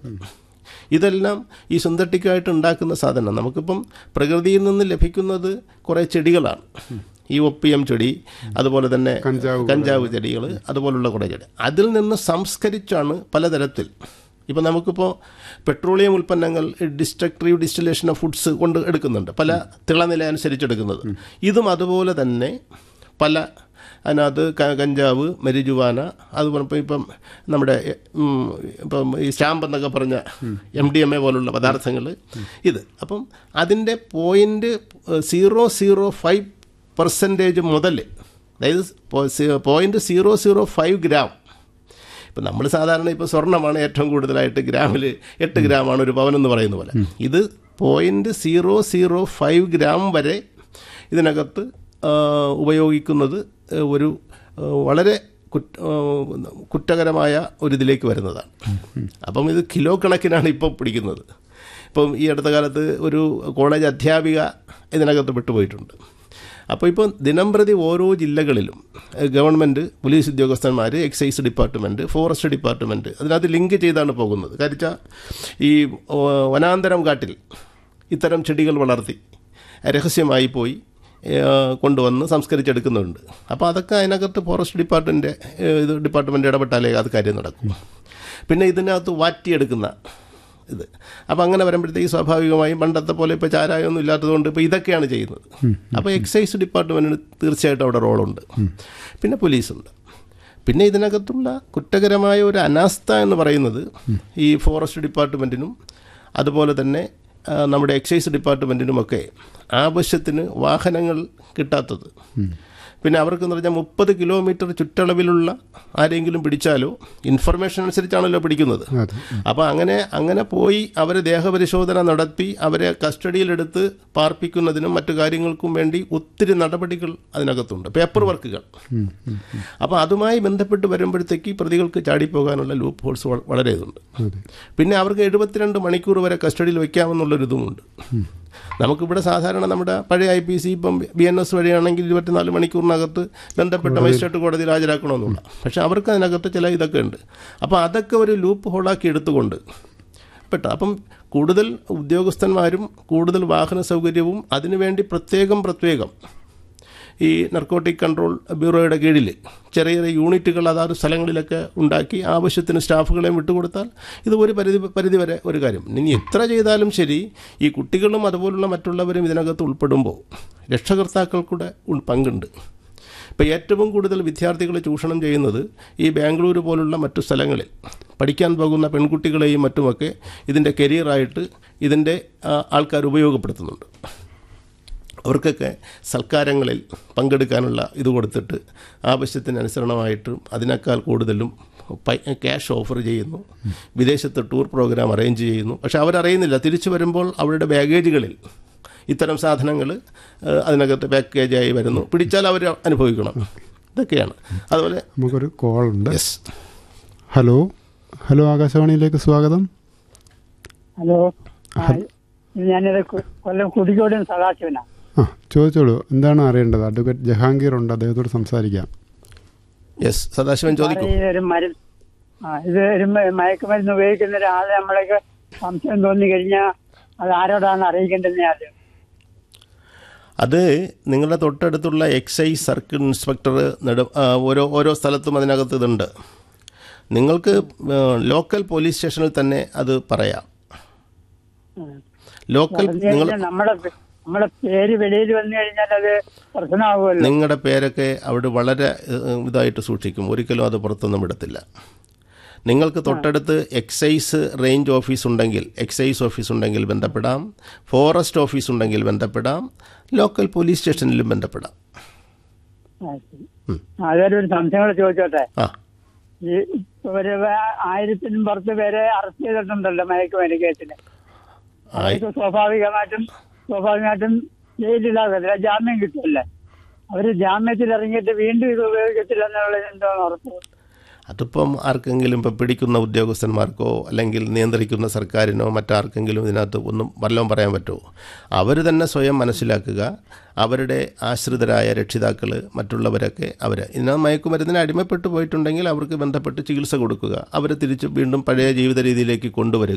ഇതെല്ലാം ഈ സിന്തറ്റിക്കായിട്ട് ഉണ്ടാക്കുന്ന സാധനം നമുക്കിപ്പം പ്രകൃതിയിൽ നിന്ന് ലഭിക്കുന്നത് കുറേ ചെടികളാണ് ഈ ഒപ്പിയം ചെടി അതുപോലെ തന്നെ കഞ്ചാവ് കഞ്ചാവ് ചെടികൾ അതുപോലുള്ള കുറേ ചെടി അതിൽ നിന്ന് സംസ്കരിച്ചാണ് പലതരത്തിൽ ഇപ്പം നമുക്കിപ്പോൾ പെട്രോളിയം ഉൽപ്പന്നങ്ങൾ ഡിസ്ട്രക്ടീവ് ഡിസ്റ്റിലേഷൻ ഓഫ് ഫുഡ്സ് കൊണ്ട് എടുക്കുന്നുണ്ട് പല തിളനില അനുസരിച്ച് എടുക്കുന്നത് ഇതും അതുപോലെ തന്നെ പല അതിനകത്ത് ക- കഞ്ചാവ് മരിജുവാന അതുപോലെ ഇപ്പം ഇപ്പം നമ്മുടെ ഉം, ഇപ്പം ഈ സ്റ്റാമ്പ് എന്നൊക്കെ പറഞ്ഞ എം ഡി എം എ പോലുള്ള പദാർത്ഥങ്ങൾ ഇത് അപ്പം അതിൻ്റെ point zero zero five percentage മുതൽ അതായത് point zero zero five gram ഇപ്പം നമ്മൾ സാധാരണ ഇപ്പോൾ സ്വർണ്ണമാണ് ഏറ്റവും കൂടുതലായിട്ട് ഗ്രാമിൽ എട്ട് ഗ്രാമാണ് ഒരു പവൻ എന്ന് പറയുന്ന പോലെ ഇത് point zero zero five gram വരെ ഇതിനകത്ത് ആ, ഉപയോഗിക്കുന്നത് ആ, ഒരു ആ, വളരെ കുറ്റ ആ, കുറ്റകരമായ ഒരിതിലേക്ക് വരുന്നതാണ് അപ്പം ഇത് കിലോ കണക്കിനാണ് ഇപ്പോൾ പിടിക്കുന്നത് ഇപ്പം ഈ അടുത്ത കാലത്ത് ഒരു കോളേജ് അധ്യാപിക ഇതിനകത്ത് വിട്ടുപോയിട്ടുണ്ട് അപ്പോൾ ഇപ്പോൾ ദിനം പ്രതി ഓരോ ജില്ലകളിലും ഏഹ്, ഗവൺമെൻറ് പോലീസ് ഉദ്യോഗസ്ഥന്മാർ എക്സൈസ് ഡിപ്പാർട്ട്മെൻറ്റ് ഫോറസ്റ്റ് ഡിപ്പാർട്ട്മെൻറ്റ് അതിനകത്ത് ലിങ്ക് ചെയ്താണ് പോകുന്നത് കാരിച്ച ഈ ഓ, വനാന്തരം കാട്ടിൽ ഇത്തരം ചെടികൾ വളർത്തി രഹസ്യമായി പോയി ഏഹ്, കൊണ്ടുവന്ന് സംസ്കരിച്ചെടുക്കുന്നുണ്ട് അപ്പോൾ അതൊക്കെ അതിനകത്ത് ഫോറസ്റ്റ് ഡിപ്പാർട്ട്മെൻറ്റ് ഇത് ഡിപ്പാർട്ട്മെൻറ്റ് ഇടപെട്ടാലേ അത് കാര്യം നടക്കും പിന്നെ ഇതിനകത്ത് വാറ്റിയെടുക്കുന്ന ഇത് അപ്പോൾ അങ്ങനെ വരുമ്പോഴത്തേക്ക് സ്വാഭാവികമായും പണ്ടത്തെ പോലെ ഇപ്പോൾ ചാരായമൊന്നും ഇല്ലാത്തതുകൊണ്ട് ഇപ്പോൾ ഇതൊക്കെയാണ് ചെയ്യുന്നത് അപ്പോൾ എക്സൈസ് ഡിപ്പാർട്ട്മെൻറ്റിന് തീർച്ചയായിട്ടും അവിടെ റോളുണ്ട് പിന്നെ പോലീസുണ്ട് പിന്നെ ഇതിനകത്തുള്ള കുറ്റകരമായ ഒരു അനാസ്ഥ എന്ന് പറയുന്നത് ഈ ഫോറസ്റ്റ് ഡിപ്പാർട്ട്മെൻറ്റിനും അതുപോലെ തന്നെ ആ, നമ്മുടെ എക്സൈസ് ഡിപ്പാർട്ട്മെൻറ്റിനുമൊക്കെ ആവശ്യത്തിന് വാഹനങ്ങൾ കിട്ടാത്തത് പിന്നെ അവർക്കെന്ന് പറഞ്ഞാൽ മുപ്പത് കിലോമീറ്റർ ചുറ്റളവിലുള്ള ആരെങ്കിലും പിടിച്ചാലോ ഇൻഫർമേഷൻ അനുസരിച്ചാണല്ലോ പിടിക്കുന്നത് അതെ അപ്പോൾ അങ്ങനെ അങ്ങനെ പോയി അവരെ ദേഹപരിശോധന നടത്തി അവരെ കസ്റ്റഡിയിലെടുത്ത് പാർപ്പിക്കുന്നതിനും മറ്റു കാര്യങ്ങൾക്കും വേണ്ടി ഒത്തിരി നടപടികൾ അതിനകത്തുണ്ട് പേപ്പർ വർക്കുകൾ അപ്പോൾ അതുമായി ബന്ധപ്പെട്ട് വരുമ്പോഴത്തേക്ക് പ്രതികൾക്ക് ചാടിപ്പോകാനുള്ള ലൂപ്പ് ഹോൾസ് വളരെ ഇതുണ്ട് അതെ പിന്നെ അവർക്ക് എഴുപത്തിരണ്ട് മണിക്കൂർ വരെ കസ്റ്റഡിയിൽ വയ്ക്കാമെന്നുള്ളൊരിതുമുണ്ട് നമുക്കിവിടെ സാധാരണ നമ്മുടെ പഴയ ഐ പി സി ഇപ്പം ബി എൻ എസ് വഴിയാണെങ്കിൽ ഇരുപത്തിനാല് മണിക്കൂറിനകത്ത് ബന്ധപ്പെട്ട മജിസ്ട്രേറ്റ് കോടതിയിൽ ഹാജരാക്കണമെന്നുള്ള പക്ഷേ അവർക്ക് അതിനകത്ത് ചില ഇതൊക്കെ ഉണ്ട് അപ്പോൾ അതൊക്കെ ഒരു ലൂപ്പ് ഹോളാക്കി എടുത്തുകൊണ്ട് പെട്ട അപ്പം കൂടുതൽ ഉദ്യോഗസ്ഥന്മാരും കൂടുതൽ വാഹന സൗകര്യവും അതിനുവേണ്ടി പ്രത്യേകം പ്രത്യേകം ഈ നർക്കോട്ടിക് കൺട്രോൾ ബ്യൂറോയുടെ കീഴിൽ ചെറിയ ചെറിയ യൂണിറ്റുകൾ അതാത് സ്ഥലങ്ങളിലൊക്കെ ഉണ്ടാക്കി ആവശ്യത്തിന് സ്റ്റാഫുകളെയും വിട്ടുകൊടുത്താൽ ഇത് ഒരു പരിധി പരിധി വരെ ഒരു കാര്യം ഇനി എത്ര ചെയ്താലും ശരി ഈ കുട്ടികളും അതുപോലുള്ള മറ്റുള്ളവരും ഇതിനകത്ത് ഉൾപ്പെടുമ്പോൾ രക്ഷകർത്താക്കൾക്കൂടെ ഉൾ- പങ്കുണ്ട് ഇപ്പോൾ ഏറ്റവും കൂടുതൽ വിദ്യാർത്ഥികൾ ചൂഷണം ചെയ്യുന്നത് ഈ ബാംഗ്ലൂർ പോലുള്ള മറ്റു സ്ഥലങ്ങളിൽ പഠിക്കാൻ പോകുന്ന പെൺകുട്ടികളെയും മറ്റുമൊക്കെ ഇതിൻ്റെ കരിയറായിട്ട് ഇതിൻ്റെ ആ, ആൾക്കാർ ഉപയോഗപ്പെടുത്തുന്നുണ്ട് അവർക്കൊക്കെ സൽക്കാരങ്ങളിൽ പങ്കെടുക്കാനുള്ള ഇത് കൊടുത്തിട്ട് ആവശ്യത്തിന് അനുസരണമായിട്ടും അതിനേക്കാൾ കൂടുതലും പൈ- ക്യാഷ് ഓഫർ ചെയ്യുന്നു വിദേശത്ത് ടൂർ പ്രോഗ്രാം അറേഞ്ച് ചെയ്യുന്നു പക്ഷെ അവരറിയുന്നില്ല തിരിച്ചു വരുമ്പോൾ അവരുടെ ബാഗേജുകളിൽ ഇത്തരം സാധനങ്ങൾ അതിനകത്ത് പാക്കേജായി വരുന്നു പിടിച്ചാൽ അവർ അനുഭവിക്കണം ഇതൊക്കെയാണ് അതുപോലെ നമുക്കൊരു കോൾ ഉണ്ട് യെസ് ഹലോ ഹലോ ആകാശവാണിയിലേക്ക് സ്വാഗതം ഹലോ ആ, ഞാനിത് കൊ- കൊല്ലം കുടിക്കോടും സദാശിവനാ ആ ചോദിച്ചോളൂ എന്താണ് അറിയേണ്ടത് അഡ്വക്കേറ്റ് ജഹാംഗീർ ഉണ്ട് അദ്ദേഹത്തോട് സംസാരിക്കാം യെസ് സദാശിവൻ ചോദിക്കൂ സാറേ, ഇതൊരു മരുന്ന് ആ ഇത് ഒരു മ- മയക്കുമരുന്ന് ഉപയോഗിക്കുന്ന ഒരാളെ നമ്മളൊക്കെ സംശയം തോന്നി കഴിഞ്ഞാൽ അത് ആരോടാണ് അറിയിക്കേണ്ടത് ആദ്യം അത് നിങ്ങളുടെ തൊട്ടടുത്തുള്ള എക്സൈസ് സർക്കിൾ ഇൻസ്പെക്ടർ നെടു ആ, ഓരോ ഓരോ സ്ഥലത്തും അതിനകത്ത് ഇതുണ്ട് നിങ്ങൾക്ക് ആ, ലോക്കൽ പോലീസ് സ്റ്റേഷനിൽ തന്നെ അത് പറയാം ലോക്കൽ പറഞ്ഞു നിങ്ങൾ കഴിഞ്ഞാൽ നമ്മുടെ പേ- നമ്മുടെ പേര് വെളിയിൽ വന്നു കഴിഞ്ഞാൽ അത് പ്രശ്നമാകുമല്ലോ നിങ്ങളുടെ പേരൊക്കെ അവിടെ വളരെ ഏഹ്, ഇതായിട്ട് സൂക്ഷിക്കും ഒരിക്കലും അത് പുറത്തൊന്നും വിടത്തില്ല നിങ്ങൾക്ക് തൊട്ടടുത്ത് എക്സൈസ് റേഞ്ച് ഓഫീസ് ഉണ്ടെങ്കിൽ എക്സൈസ് ഓഫീസ് ഉണ്ടെങ്കിൽ ബന്ധപ്പെടാം ഫോറസ്റ്റ് ഓഫീസ് ഉണ്ടെങ്കിൽ ബന്ധപ്പെടാം ലോക്കൽ പോലീസ് സ്റ്റേഷനിലും ബന്ധപ്പെടാം ആ, ശരി. ആ, അതൊരു ഒരു സംശയം കൂടെ ചോദിച്ചോട്ടെ ആ ഈ ഇപ്പൊ ഒരു വേ- ആയിരത്തിനും പുറത്ത് പേരെ അറസ്റ്റ് ചെയ്തിട്ടുണ്ടല്ലോ മയക്കുമരുന്ന് കേസിന് ആയി അവർക്ക് സ്വാഭാവികമായിട്ടും സ്വാഭാവികമായിട്ടും ജയിലിലാകത്തില്ല ജാമ്യം കിട്ടില്ല അവര് ജാമ്യത്തിൽ ഇറങ്ങിയിട്ട് വീണ്ടും ഇത് ഉപയോഗിക്കത്തില്ല എന്നുള്ളത് എന്താണ് ഉറപ്പ് അതിപ്പം ആർക്കെങ്കിലും ഇപ്പം പിടിക്കുന്ന ഉദ്യോഗസ്ഥന്മാർക്കോ അല്ലെങ്കിൽ നിയന്ത്രിക്കുന്ന സർക്കാരിനോ മറ്റാർക്കെങ്കിലും ഇതിനകത്ത് ഒന്നും വല്ലതും പറയാൻ പറ്റുമോ അവർ തന്നെ സ്വയം മനസ്സിലാക്കുക അവരുടെ ആശ്രിതരായ രക്ഷിതാക്കൾ മറ്റുള്ളവരൊക്കെ അവർ ഇന്ന് മയക്കുമരുന്നിന് അടിമപ്പെട്ടു പോയിട്ടുണ്ടെങ്കിൽ അവർക്ക് ബന്ധപ്പെട്ട് ചികിത്സ കൊടുക്കുക അവരെ തിരിച്ച് വീണ്ടും പഴയ ജീവിത രീതിയിലേക്ക് കൊണ്ടുവരിക